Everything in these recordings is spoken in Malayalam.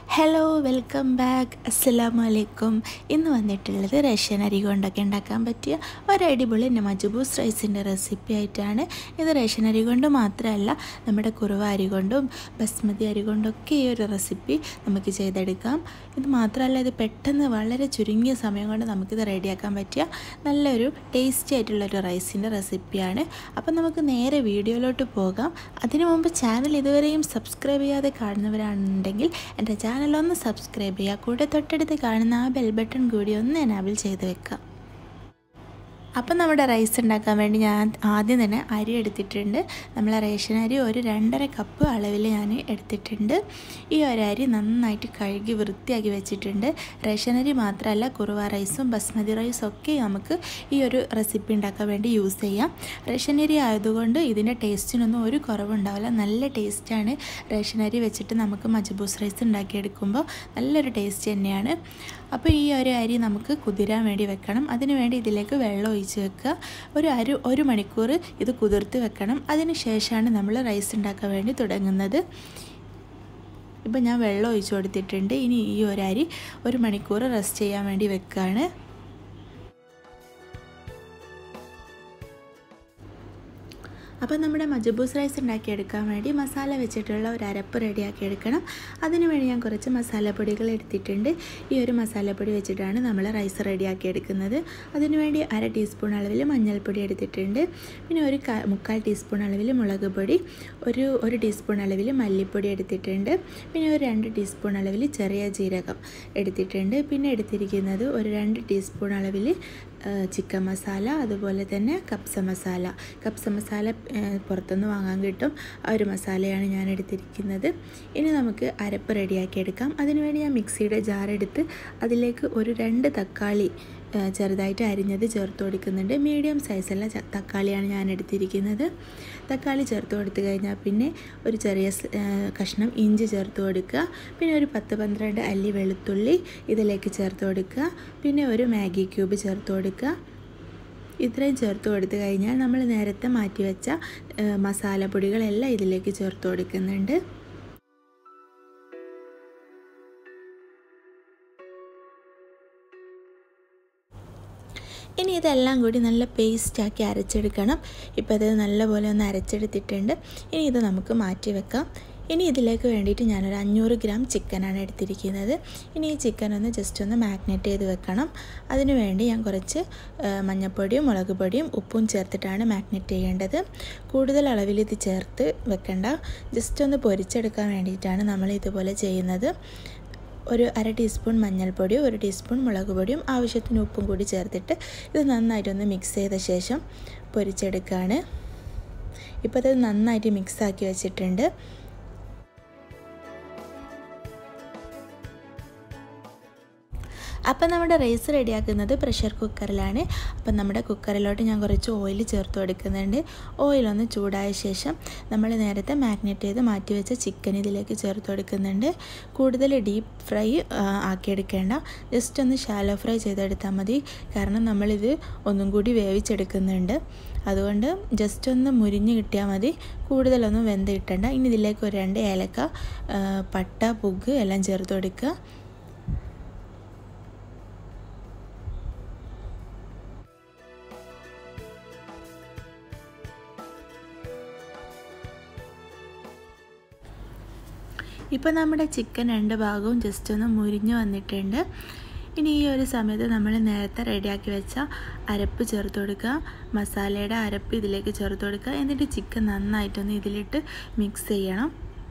ഹലോ വെൽക്കം ബാക്ക് അസ്സലാമു അലൈക്കും ഇന്ന് വന്നിട്ടുള്ളത് റേഷൻ അരി കൊണ്ടൊക്കെ ഉണ്ടാക്കാൻ പറ്റിയ ഒരു അടിപൊളി മജുബൂസ് റൈസിൻ്റെ റെസിപ്പി ആയിട്ടാണ് ഇത് റേഷൻ അരി കൊണ്ട് മാത്രമല്ല നമ്മുടെ കുറുവ അരി കൊണ്ടും ബസ്മതി അരി കൊണ്ടൊക്കെ ഈ ഒരു റെസിപ്പി നമുക്ക് ചെയ്തെടുക്കാം ഇത് മാത്രമല്ല ഇത് പെട്ടെന്ന് വളരെ ചുരുങ്ങിയ സമയം കൊണ്ട് നമുക്കിത് റെഡിയാക്കാൻ പറ്റിയ നല്ലൊരു ടേസ്റ്റി ആയിട്ടുള്ളൊരു റൈസിൻ്റെ റെസിപ്പിയാണ് അപ്പം നമുക്ക് നേരെ വീഡിയോയിലോട്ട് പോകാം അതിനു മുമ്പ് ചാനൽ ഇതുവരെയും സബ്സ്ക്രൈബ് ചെയ്യാതെ കാണുന്നവരാണെന്നുണ്ടെങ്കിൽ എൻ്റെ ചാനലൊന്ന് സബ്സ്ക്രൈബ് ചെയ്യുക കൂടെ തൊട്ടടുത്ത് കാണുന്ന ആ ബെൽ ബട്ടൺ കൂടി ഒന്ന് എനാബിൾ ചെയ്ത് വെക്കാം അപ്പം നമ്മുടെ റൈസ് ഉണ്ടാക്കാൻ വേണ്ടി ഞാൻ ആദ്യം തന്നെ അരി എടുത്തിട്ടുണ്ട് നമ്മളെ റേഷൻ അരി ഒരു രണ്ടര കപ്പ് അളവിൽ ഞാൻ എടുത്തിട്ടുണ്ട് ഈ ഒരു അരി നന്നായിട്ട് കഴുകി വൃത്തിയാക്കി വെച്ചിട്ടുണ്ട് റേഷൻ അരി മാത്രമല്ല കുറുവ റൈസും ബസ്മതി റൈസും ഒക്കെ നമുക്ക് ഈ ഒരു റെസിപ്പി ഉണ്ടാക്കാൻ വേണ്ടി യൂസ് ചെയ്യാം റേഷൻ അരി ആയതുകൊണ്ട് ഇതിൻ്റെ ടേസ്റ്റിനൊന്നും ഒരു കുറവുണ്ടാവില്ല നല്ല ടേസ്റ്റാണ് റേഷൻ അരി വെച്ചിട്ട് നമുക്ക് മജബൂസ് റൈസ് ഉണ്ടാക്കിയെടുക്കുമ്പോൾ നല്ലൊരു ടേസ്റ്റ് തന്നെയാണ് അപ്പോൾ ഈ ഒരു അരി നമുക്ക് കുതിരാൻ വേണ്ടി വെക്കണം അതിന് വേണ്ടി ഇതിലേക്ക് വെള്ളം ഒഴിച്ച് വെക്കുക ഒരു അര ഒരു മണിക്കൂർ ഇത് കുതിർത്ത് വെക്കണം അതിന് ശേഷമാണ് നമ്മൾ റൈസ് ഉണ്ടാക്കാൻ വേണ്ടി തുടങ്ങുന്നത് ഇപ്പം ഞാൻ വെള്ളം ഒഴിച്ച് കൊടുത്തിട്ടുണ്ട് ഇനി ഈ ഒരു അരി ഒരു മണിക്കൂർ റെസ്റ്റ് ചെയ്യാൻ വേണ്ടി വെക്കുകയാണ് അപ്പോൾ നമ്മുടെ മജബൂസ് റൈസ് ഉണ്ടാക്കിയെടുക്കാൻ വേണ്ടി മസാല വെച്ചിട്ടുള്ള ഒരു അരപ്പ് റെഡിയാക്കി എടുക്കണം അതിന് വേണ്ടി ഞാൻ കുറച്ച് മസാലപ്പൊടികൾ എടുത്തിട്ടുണ്ട് ഈ ഒരു മസാലപ്പൊടി വെച്ചിട്ടാണ് നമ്മൾ റൈസ് റെഡിയാക്കി എടുക്കുന്നത് അതിന് വേണ്ടി അര ടീസ്പൂൺ അളവിൽ മഞ്ഞൾപ്പൊടി എടുത്തിട്ടുണ്ട് പിന്നെ ഒരു മുക്കാൽ ടീസ്പൂൺ അളവിൽ മുളക് പൊടി ഒരു ഒരു ടീസ്പൂൺ അളവിൽ മല്ലിപ്പൊടി എടുത്തിട്ടുണ്ട് പിന്നെ ഒരു രണ്ട് ടീസ്പൂൺ അളവിൽ ചെറിയ ജീരകം എടുത്തിട്ടുണ്ട് പിന്നെ എടുത്തിരിക്കുന്നത് ഒരു രണ്ട് ടീസ്പൂൺ അളവിൽ ചിക്കൻ മസാല അതുപോലെ തന്നെ കപ്സ മസാല കപ്സ മസാല പുറത്തുനിന്ന് വാങ്ങാൻ കിട്ടും ആ ഒരു മസാലയാണ് ഞാൻ എടുത്തിരിക്കുന്നത് ഇനി നമുക്ക് അരപ്പ് റെഡിയാക്കി എടുക്കാം അതിനുവേണ്ടി ഞാൻ മിക്സിയുടെ ജാർ എടുത്ത് അതിലേക്ക് ഒരു രണ്ട് തക്കാളി ചെറുതായിട്ട് അരിഞ്ഞത് ചേർത്ത് കൊടുക്കുന്നുണ്ട് മീഡിയം സൈസുള്ള തക്കാളിയാണ് ഞാൻ എടുത്തിരിക്കുന്നത് തക്കാളി ചേർത്ത് കൊടുത്തു കഴിഞ്ഞാൽ പിന്നെ ഒരു ചെറിയ കഷ്ണം ഇഞ്ചി ചേർത്ത് കൊടുക്കുക പിന്നെ ഒരു പത്ത് പന്ത്രണ്ട് അല്ലി വെളുത്തുള്ളി ഇതിലേക്ക് ചേർത്ത് കൊടുക്കുക പിന്നെ ഒരു മാഗി ക്യൂബ് ചേർത്ത് കൊടുക്കുക ഇത്രയും ചേർത്ത് കൊടുത്തു കഴിഞ്ഞാൽ നമ്മൾ നേരത്തെ മാറ്റി വെച്ച മസാലപ്പൊടികളെല്ലാം ഇതിലേക്ക് ചേർത്ത് കൊടുക്കുന്നുണ്ട് ഇനി ഇതെല്ലാം കൂടി നല്ല പേസ്റ്റാക്കി അരച്ചെടുക്കണം ഇപ്പോൾ ഇത് നല്ലപോലെ ഒന്ന് അരച്ചെടുത്തിട്ടുണ്ട് ഇനി ഇത് നമുക്ക് മാറ്റി വെക്കാം ഇനി ഇതിലേക്ക് വേണ്ടിയിട്ട് ഞാനൊരു അഞ്ഞൂറ് ഗ്രാം ചിക്കനാണ് എടുത്തിരിക്കുന്നത് ഇനി ഈ ചിക്കൻ ഒന്ന് ജസ്റ്റ് ഒന്ന് മാഗ്നേറ്റ് ചെയ്ത് വെക്കണം അതിനു വേണ്ടി ഞാൻ കുറച്ച് മഞ്ഞൾപ്പൊടിയും മുളക് പൊടിയും ഉപ്പും ചേർത്തിട്ടാണ് മാഗ്നേറ്റ് ചെയ്യേണ്ടത് കൂടുതൽ അളവിൽ ഇത് ചേർത്ത് വെക്കണ്ട ജസ്റ്റ് ഒന്ന് പൊരിച്ചെടുക്കാൻ വേണ്ടിയിട്ടാണ് നമ്മൾ ഇതുപോലെ ചെയ്യുന്നത് ഒരു അര ടീസ്പൂൺ മഞ്ഞൾപ്പൊടിയും ഒരു ടീസ്പൂൺ മുളക് പൊടിയും ആവശ്യത്തിന് ഉപ്പും കൂടി ചേർത്തിട്ട് ഇത് നന്നായിട്ടൊന്ന് മിക്സ് ചെയ്ത ശേഷം പൊരിച്ചെടുക്കുകയാണ് ഇപ്പോൾ അത് നന്നായിട്ട് മിക്സാക്കി വെച്ചിട്ടുണ്ട് അപ്പം നമ്മുടെ റൈസ് റെഡിയാക്കുന്നത് പ്രഷർ കുക്കറിലാണ് അപ്പം നമ്മുടെ കുക്കറിലോട്ട് ഞാൻ കുറച്ച് ഓയിൽ ചേർത്ത് കൊടുക്കുന്നുണ്ട് ഓയിലൊന്ന് ചൂടായ ശേഷം നമ്മൾ നേരത്തെ മാഗ്നേറ്റ് ചെയ്ത് മാറ്റി വെച്ച ചിക്കൻ ഇതിലേക്ക് ചേർത്ത് കൊടുക്കുന്നുണ്ട് കൂടുതൽ ഡീപ്പ് ഫ്രൈ ആക്കിയെടുക്കേണ്ട ജസ്റ്റ് ഒന്ന് ഷാലോ ഫ്രൈ ചെയ്തെടുത്താൽ മതി കാരണം നമ്മളിത് ഒന്നും കൂടി വേവിച്ചെടുക്കുന്നുണ്ട് അതുകൊണ്ട് ജസ്റ്റ് ഒന്ന് മുരിഞ്ഞ് കിട്ടിയാൽ മതി കൂടുതലൊന്നും വെന്ത് കിട്ടണ്ട ഇനി ഇതിലേക്ക് ഒരു രണ്ട് ഏലക്ക പട്ട പുഗ് എല്ലാം ചേർത്ത് കൊടുക്കുക ഇപ്പോൾ നമ്മുടെ ചിക്കൻ രണ്ട് ഭാഗവും ജസ്റ്റ് ഒന്ന് മുരിഞ്ഞ് വന്നിട്ടുണ്ട് ഇനി ഈ ഒരു സമയത്ത് നമ്മൾ നേരത്തെ റെഡിയാക്കി വെച്ച അരപ്പ് ചേർത്ത് കൊടുക്കുക മസാലയുടെ അരപ്പ് ഇതിലേക്ക് ചേർത്ത് കൊടുക്കുക എന്നിട്ട് ചിക്കൻ നന്നായിട്ടൊന്ന് ഇതിലിട്ട് മിക്സ് ചെയ്യണം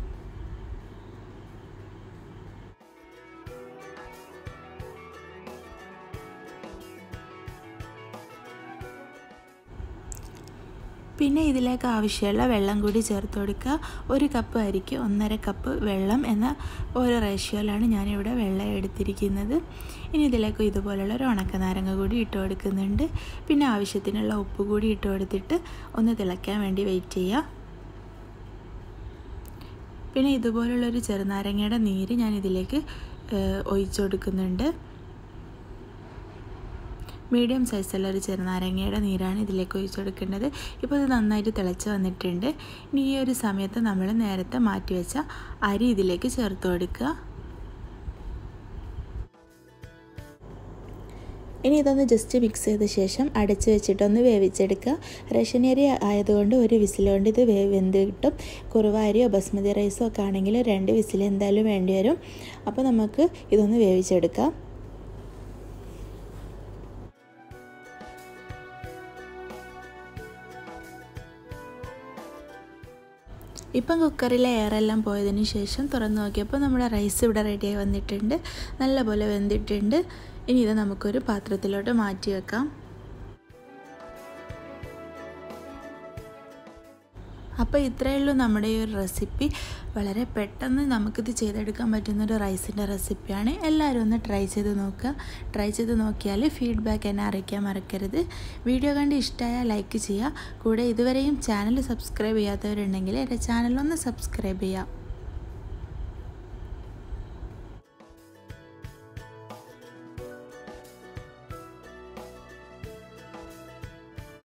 പിന്നെ ഇതിലേക്ക് ആവശ്യമുള്ള വെള്ളം കൂടി ചേർത്ത് കൊടുക്കുക ഒരു കപ്പ് അരിക്ക് ഒന്നര കപ്പ് വെള്ളം എന്ന ഒരു റേഷ്യോയിലാണ് ഞാനിവിടെ വെള്ളം എടുത്തിരിക്കുന്നത് ഇനി ഇതിലേക്ക് ഇതുപോലുള്ള ഒരു ഉണക്കനാരങ്ങ കൂടി ഇട്ട് കൊടുക്കുന്നുണ്ട് പിന്നെ ആവശ്യത്തിനുള്ള ഉപ്പ് കൂടി ഇട്ട് കൊടുത്തിട്ട് ഒന്ന് തിളയ്ക്കാൻ വേണ്ടി വെയിറ്റ് ചെയ്യുക പിന്നെ ഇതുപോലുള്ളൊരു ചെറുനാരങ്ങയുടെ നീര് ഞാൻ ഇതിലേക്ക് ഒഴിച്ചു കൊടുക്കുന്നുണ്ട് മീഡിയം സൈസുള്ള ഒരു ചെറുനാരങ്ങയുടെ നീരാണ് ഇതിലേക്ക് ഒഴിച്ചു കൊടുക്കേണ്ടത് ഇപ്പോൾ ഇത് നന്നായിട്ട് തിളച്ച് വന്നിട്ടുണ്ട് ഇനി ഈ ഒരു സമയത്ത് നമ്മൾ നേരത്തെ മാറ്റി വെച്ച അരി ഇതിലേക്ക് ചേർത്ത് കൊടുക്കുക ഇനി ഇതൊന്ന് ജസ്റ്റ് മിക്സ് ചെയ്ത ശേഷം അടച്ച് വെച്ചിട്ടൊന്ന് വേവിച്ചെടുക്കുക റേഷൻ അരി ആയതുകൊണ്ട് ഒരു വിസിലുകൊണ്ട് ഇത് വേ വെന്ത് കിട്ടും കുറുവാരിയോ ബസ്മതി റൈസോ ഒക്കെ ആണെങ്കിൽ രണ്ട് വിസിൽ എന്തായാലും വേണ്ടി വരും അപ്പോൾ നമുക്ക് ഇതൊന്ന് വേവിച്ചെടുക്കാം ഇപ്പം കുക്കറിലെ എയറെല്ലാം പോയതിന് ശേഷം തുറന്ന് നോക്കിയപ്പോൾ നമ്മുടെ റൈസ് ഇവിടെ റെഡിയായി വന്നിട്ടുണ്ട് നല്ലപോലെ വെന്തിട്ടുണ്ട് ഇനി ഇത് നമുക്കൊരു പാത്രത്തിലോട്ട് മാറ്റി വെക്കാം അപ്പോൾ ഇത്രയേ ഉള്ളൂ നമ്മുടെ ഈ ഒരു റെസിപ്പി വളരെ പെട്ടെന്ന് നമുക്കിത് ചെയ്തെടുക്കാൻ പറ്റുന്നൊരു റൈസിൻ്റെ റെസിപ്പിയാണ് എല്ലാവരും ഒന്ന് ട്രൈ ചെയ്ത് നോക്കുക ട്രൈ ചെയ്ത് നോക്കിയാൽ ഫീഡ്ബാക്ക് എന്നെ അറിയിക്കാൻ മറക്കരുത് വീഡിയോ കണ്ട് ഇഷ്ടമായാൽ ലൈക്ക് ചെയ്യുക കൂടെ ഇതുവരെയും ചാനൽ സബ്സ്ക്രൈബ് ചെയ്യാത്തവരുണ്ടെങ്കിൽ എൻ്റെ ചാനലൊന്ന് സബ്സ്ക്രൈബ് ചെയ്യുക